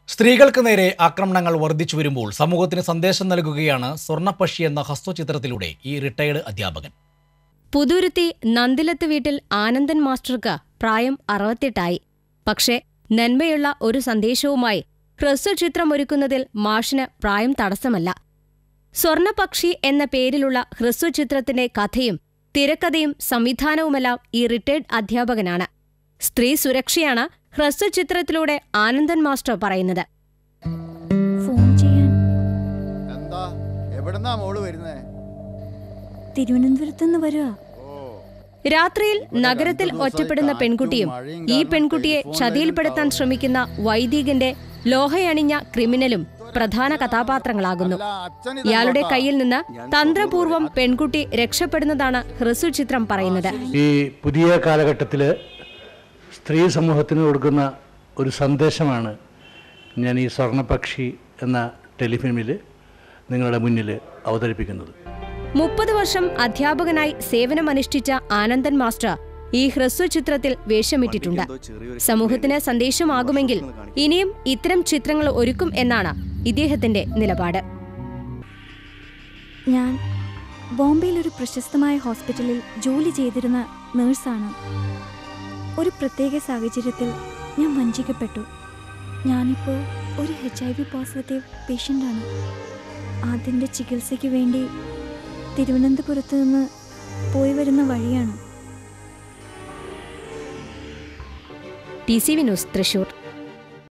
സ്ത്രീകൾക്ക് നേരെ ആക്രമണങ്ങൾ വർദ്ധിച്ചു വരുമ്പോൾ സമൂഹത്തിന് സന്ദേശം നൽകുകയാണ് സ്വർണ്ണപ്പക്ഷി എന്ന ഹസ്തചിത്രത്തിലൂടെ ഈ റിട്ടയർഡ് അധ്യാപകൻ പുതുരുത്തി നന്ദിലത്ത് വീട്ടിൽ ആനന്ദൻ മാസ്റ്റർക്ക് പ്രായം അറുപത്തെട്ടായി പക്ഷേ നന്മയുള്ള ഒരു സന്ദേശവുമായി ഹ്രസ്വചിത്രമൊരുക്കുന്നതിൽ മാഷിന് പ്രായം തടസ്സമല്ല സ്വർണപക്ഷി എന്ന പേരിലുള്ള ഹ്രസ്വചിത്രത്തിന്റെ കഥയും തിരക്കഥയും സംവിധാനവുമെല്ലാം ഈ റിട്ടയർഡ് അധ്യാപകനാണ് സ്ത്രീ സുരക്ഷയാണ് ഹ്രസ്വചിത്രത്തിലൂടെ ആനന്ദൻ മാസ്റ്റർ പറയുന്നത് ഫോൺ ചെയ്യാൻ എന്താ എവിടുന്നാ മോള് വരുന്നേ തിരുവനന്തപുരത്ത് നിന്ന് വരുക രാത്രിയിൽ നഗരത്തിൽ ഒറ്റപ്പെടുന്ന പെൺകുട്ടിയും ഈ പെൺകുട്ടിയെ ചതിയിൽപ്പെടുത്താൻ ശ്രമിക്കുന്ന വൈദികന്റെ ലോഹയണിഞ്ഞ ക്രിമിനലും പ്രധാന കഥാപാത്രങ്ങളാകുന്നു ഇയാളുടെ കയ്യിൽ നിന്ന് തന്ത്രപൂർവം പെൺകുട്ടി രക്ഷപ്പെടുന്നതാണ് ഹ്രസ്വചിത്രം പറയുന്നത് ഈ പുതിയ കാലഘട്ടത്തിൽ സ്ത്രീ സമൂഹത്തിന് കൊടുക്കുന്ന ഒരു സന്ദേശമാണ് ഞാൻ ഈ സ്വർണപക്ഷി എന്ന ടെലിഫിലിമിൽ നിങ്ങളുടെ മുന്നിൽ അവതരിപ്പിക്കുന്നത് മുപ്പത് വർഷം അധ്യാപകനായി സേവനമനുഷ്ഠിച്ച ആനന്ദൻ മാസ്റ്റർ ഈ ഹ്രസ്വചിത്രത്തിൽ വേഷമിട്ടിട്ടുണ്ട് സമൂഹത്തിന് സന്ദേശമാകുമെങ്കിൽ ഇനിയും ഇത്തരം ചിത്രങ്ങൾ ഒരുക്കും എന്നാണ് ഇദ്ദേഹത്തിന്റെ നിലപാട് ഞാൻ ബോംബെയിൽ ഒരു പ്രശസ്തമായ ഹോസ്പിറ്റലിൽ ജോലി ചെയ്തിരുന്ന നേഴ്സാണ് ഒരു പ്രത്യേക സാഹചര്യത്തിൽ ഞാൻ വഞ്ചിക്കപ്പെട്ടു ഞാനിപ്പോൾ ഒരു എച്ച് ഐ വി പോസിറ്റീവ് പേഷ്യൻ്റാണ് അതിൻ്റെ ചികിത്സയ്ക്ക് വേണ്ടി തിരുവനന്തപുരത്ത് നിന്ന് പോയി വരുന്ന വഴിയാണ് T C V news Thrissur